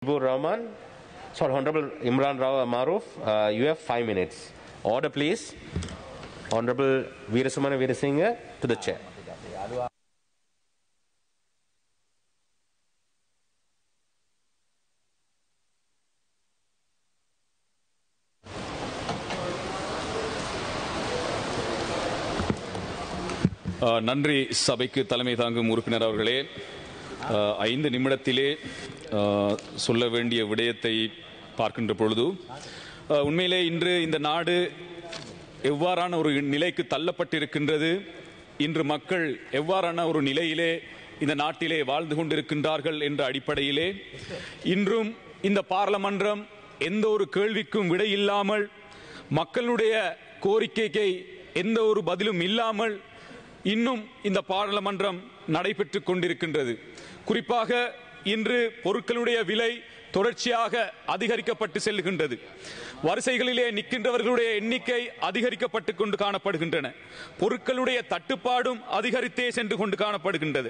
Habibur Rahman. Sorry, Honorable Imran Rao Maruf, uh, you have five minutes. Order, please. Honorable Veerasumana Veerasinghe to the chair. அஹ், நன்றி சபைக்கு தலைமை தாங்கும் உறுப்பினர் அவர்களே அஹ், ஐந்து நிமிடத்திலே அஹ், சொல்ல வேண்டிய விடயத்தை பார்க்கின்ற பொழுது அஹ், உண்மையிலே இன்று இந்த நாடு எவ்வாறான ஒரு நிலைக்கு தள்ளப்பட்டிருக்கின்றது இன்று மக்கள் எவ்வாறான ஒரு நிலையிலே இந்த நாட்டிலே வாழ்ந்து கொண்டிருக்கின்றார்கள் என்ற அடிப்படையிலே இன்றும் இந்த பாராளுமன்றம் எந்த ஒரு கேள்விக்கும் விடை இல்லாமல் மக்களுடைய கோரிக்கைக்கு எந்த ஒரு பதிலும் இல்லாமல் இன்னும் இந்த பாராளுமன்றம் நடைபெற்றுக் கொண்டிருக்கின்றது குறிப்பாக இன்று பொருட்களுடைய விலை தொடர்ச்சியாக அதிகரிக்கப்பட்டு செல்கின்றது வரிசைகளிலே நிற்கின்றவர்களுடைய எண்ணிக்கை அதிகரிக்கப்பட்டு கொண்டு காணப்படுகின்றன பொருட்களுடைய தட்டுப்பாடும் அதிகரித்தே சென்று கொண்டு காணப்படுகின்றது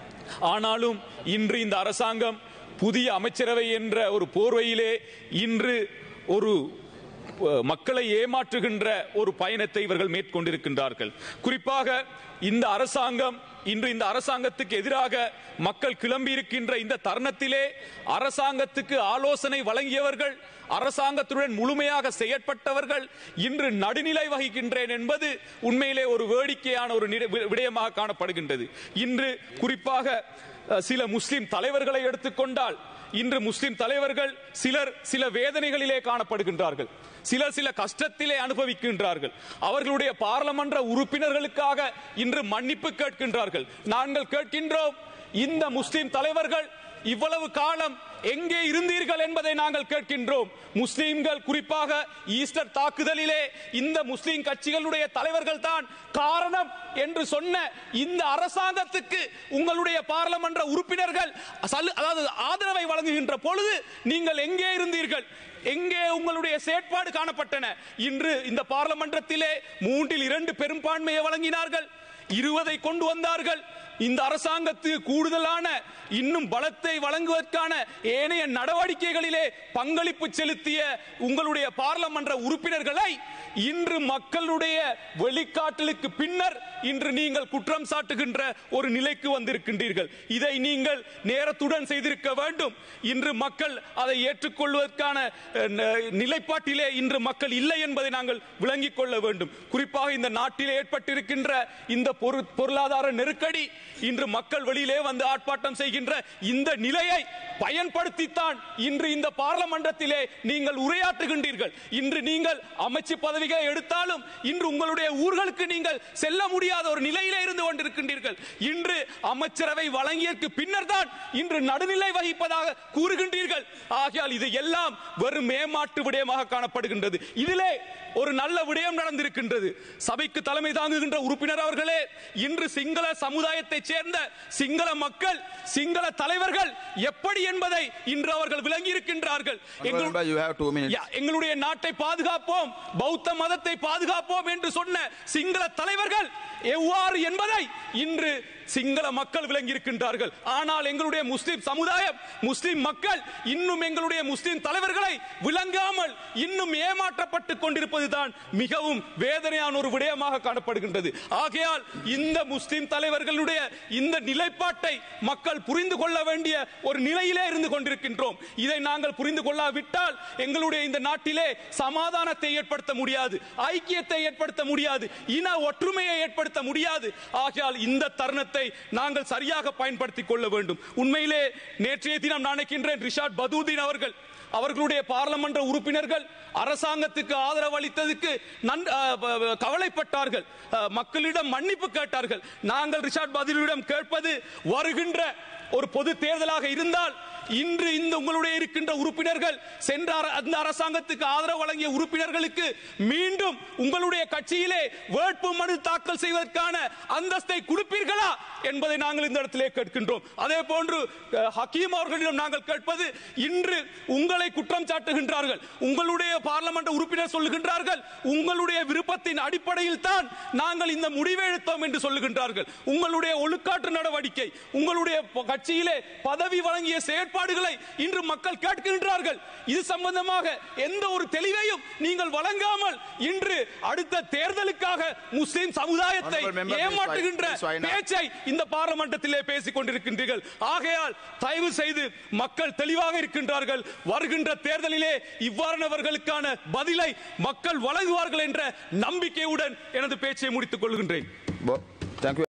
ஆனாலும் இன்று இந்த அரசாங்கம் புதிய அமைச்சரவை என்ற ஒரு போர்வையிலே இன்று ஒரு அஹ், மக்களை ஏமாற்றுகின்ற ஒரு பயணத்தை இவர்கள் மேற்கொண்டிருக்கின்றார்கள் குறிப்பாக இந்த அரசாங்கம் இன்று இந்த அரசாங்கத்துக்கு எதிராக மக்கள் கிளம்பி இருக்கின்ற இந்த தருணத்திலே அரசாங்கத்துக்கு ஆலோசனை வழங்கியவர்கள் அரசாங்கத்துடன் முழுமையாக செயற்பட்டவர்கள் இன்று நடுநிலை வகிக்கின்றேன் என்பது உண்மையிலே ஒரு வேடிக்கையான ஒரு நிட- வி- விடயமாக காணப்படுகின்றது இன்று குறிப்பாக அஹ், சில முஸ்லிம் தலைவர்களை எடுத்துக்கொண்டால் இன்று முஸ்லிம் தலைவர்கள் சிலர் சில வேதனைகளிலே காணப்படுகின்றார்கள் சிலர் சில கஷ்டத்திலே அனுபவிக்கின்றார்கள் அவர்களுடைய பாராளுமன்ற உறுப்பினர்களுக்காக இன்று மன்னிப்பு கேட்கின்றார்கள் நாங்கள் கேட்கின்றோம் இந்த முஸ்லிம் தலைவர்கள் இவ்வளவு காலம் எங்கே இருந்தீர்கள் என்பதை நாங்கள் கேட்கின்றோம் முஸ்லிம்கள் குறிப்பாக ஈஸ்டர் தாக்குதலிலே இந்த முஸ்லிம் கட்சிகளுடைய தலைவர்கள் தான் காரணம் என்று சொன்ன இந்த அரசாங்கத்துக்கு உங்களுடைய பாராளுமன்ற உறுப்பினர்கள் சல்லு- அதாவது ஆதரவை வழங்குகின்ற பொழுது நீங்கள் எங்கே இருந்தீர்கள் எங்கே உங்களுடைய செயற்பாடு காணப்பட்டன இன்று இந்த பாராளுமன்றத்திலே மூன்றில் இரண்டு பெரும்பான்மையை வழங்கினார்கள் இருபதை கொண்டு வந்தார்கள் இந்த அரசாங்கத்துக்கு கூடுதலான இன்னும் பலத்தை வழங்குவதற்கான ஏனைய நடவடிக்கைகளிலே பங்களிப்பு செலுத்திய உங்களுடைய பாராளுமன்ற உறுப்பினர்களை இன்று மக்களுடைய வெளிக்காட்டலுக்கு பின்னர் இன்று நீங்கள் குற்றம் சாட்டுகின்ற ஒரு நிலைக்கு வந்திருக்கின்றீர்கள் இதை நீங்கள் நேரத்துடன் செய்திருக்க வேண்டும் இன்று மக்கள் அதை ஏற்றுக்கொள்வதற்கான அஹ், ந- நிலைப்பாட்டிலே இன்று மக்கள் இல்லை என்பதை நாங்கள் விளங்கிக் கொள்ள வேண்டும் குறிப்பாக இந்த நாட்டில் ஏற்பட்டிருக்கின்ற இந்த பொரு- பொருளாதார நெருக்கடி இன்று மக்கள் வெளியிலே வந்து ஆர்ப்பாட்டம் செய்கின்ற இந்த நிலையை பயன்படுத்தித்தான் இன்று இந்த பாராளுமன்றத்திலே நீங்கள் உரையாற்றுகின்றீர்கள் இன்று நீங்கள் அமைச்சு பதவிகளை எடுத்தாலும் இன்று உங்களுடைய ஊர்களுக்கு நீங்கள் செல்ல முடியாத ஒரு நிலையிலே இருந்து கொண்டிருக்கின்றீர்கள் இன்று அமைச்சரவை வழங்கியதற்கு பின்னர் தான் இன்று நடுநிலை வகிப்பதாக கூறுகின்றீர்கள் ஆகையால் இது எல்லாம் வெறும் ஏமாற்று விடயமாக காணப்படுகின்றது இதிலே ஒரு நல்ல விடயம் நடந்திருக்கின்றது சபைக்கு தலைமை தாங்குகின்ற உறுப்பினர் அவர்களே இன்று சிங்கள சமுதாயத்தைச் சேர்ந்த சிங்கள மக்கள் சிங்கள தலைவர்கள் எப்படி என்பதை இன்று அவர்கள் விளங்கி இருக்கின்றார்கள் Honorable member, you have two minutes. யா, எங்களுடைய நாட்டை பாதுகாப்போம் பௌத்த மதத்தை பாதுகாப்போம் என்று சொன்ன சிங்கள தலைவர்கள் எவ்வாறு என்பதை இன்று சிங்கள மக்கள் விளங்கி இருக்கின்றார்கள் ஆனால் எங்களுடைய முஸ்லிம் சமுதாயம் முஸ்லிம் மக்கள் இன்னும் எங்களுடைய முஸ்லிம் தலைவர்களை விளங்காமல் இன்னும் ஏமாற்றப்பட்டுக் கொண்டிருப்பதுதான் மிகவும் வேதனையான ஒரு விடயமாக காணப்படுகின்றது ஆகையால் இந்த முஸ்லிம் தலைவர்களுடைய இந்த நிலைப்பாட்டை மக்கள் புரிந்து கொள்ள வேண்டிய ஒரு நிலையிலே இருந்து கொண்டிருக்கின்றோம் இதை நாங்கள் புரிந்து கொள்ளாவிட்டால் எங்களுடைய இந்த நாட்டிலே சமாதானத்தை ஏற்படுத்த முடியாது ஐக்கியத்தை ஏற்படுத்த முடியாது இன ஒற்றுமையை ஏற்படுத்த முடியாது ஆகையால் இந்த தருணத்தை நாங்கள் சரியாக பயன்படுத்திக் கொள்ள வேண்டும் உண்மையிலே நேற்றைய தினம் நான் நினைக்கின்றேன் ரிஷாட் பதூதீன் அவர்கள் அவர்களுடைய பாராளுமன்ற உறுப்பினர்கள் அரசாங்கத்துக்கு ஆதரவு அளித்ததுக்கு நன்- அ, ப- ப- கவலைப்பட்டார்கள் அ, மக்களிடம் மன்னிப்பு கேட்டார்கள் நாங்கள் ரிஷாட் பதிலிடம் கேட்பது வருகின்ற ஒரு பொது தேர்தலாக இருந்தால் இன்று இந்த உங்களுடைய இருக்கின்ற உறுப்பினர்கள் சென்ற அர- அந்த அரசாங்கத்துக்கு ஆதரவு வழங்கிய உறுப்பினர்களுக்கு மீண்டும் உங்களுடைய கட்சியிலே வேட்பு மனு தாக்கல் செய்வதற்கான அந்தஸ்தை கொடுப்பீர்களா என்பதை நாங்கள் இந்த இடத்திலே கேட்கின்றோம் அதே போன்று அஹ், ஹக்கீம் அவர்களிடம் நாங்கள் கேட்பது இன்று உங்களை குற்றம் சாட்டுகின்றார்கள் உங்களுடைய பார்லமெண்ட் உறுப்பினர் சொல்லுகின்றார்கள் உங்களுடைய விருப்பத்தின் அடிப்படையில் தான் நாங்கள் இந்த முடிவை எடுத்தோம் என்று சொல்லுகின்றார்கள் உங்களுடைய ஒழுக்காற்று நடவடிக்கை உங்களுடைய ப- கட்சியிலே பதவி வழங்கிய செயற்பாடு நிலைப்பாடுகளை இன்று மக்கள் கேட்கின்றார்கள் இது சம்பந்தமாக எந்த ஒரு தெளிவையும் நீங்கள் வழங்காமல் இன்று அடுத்த தேர்தலுக்காக முஸ்லிம் சமுதாயத்தை Honorable member, please ஏமாற்றுகின்ற why- please why not? பேச்சை இந்த பாராளுமன்றத்திலே பேசிக் கொண்டிருக்கின்றீர்கள் ஆகையால் தயவு செய்து மக்கள் தெளிவாக இருக்கின்றார்கள் வருகின்ற தேர்தலிலே இவ்வாறானவர்களுக்கான பதிலை மக்கள் வழங்குவார்கள் என்ற நம்பிக்கையுடன் எனது பேச்சை முடித்துக் கொள்கின்றேன் Bo- Thank you.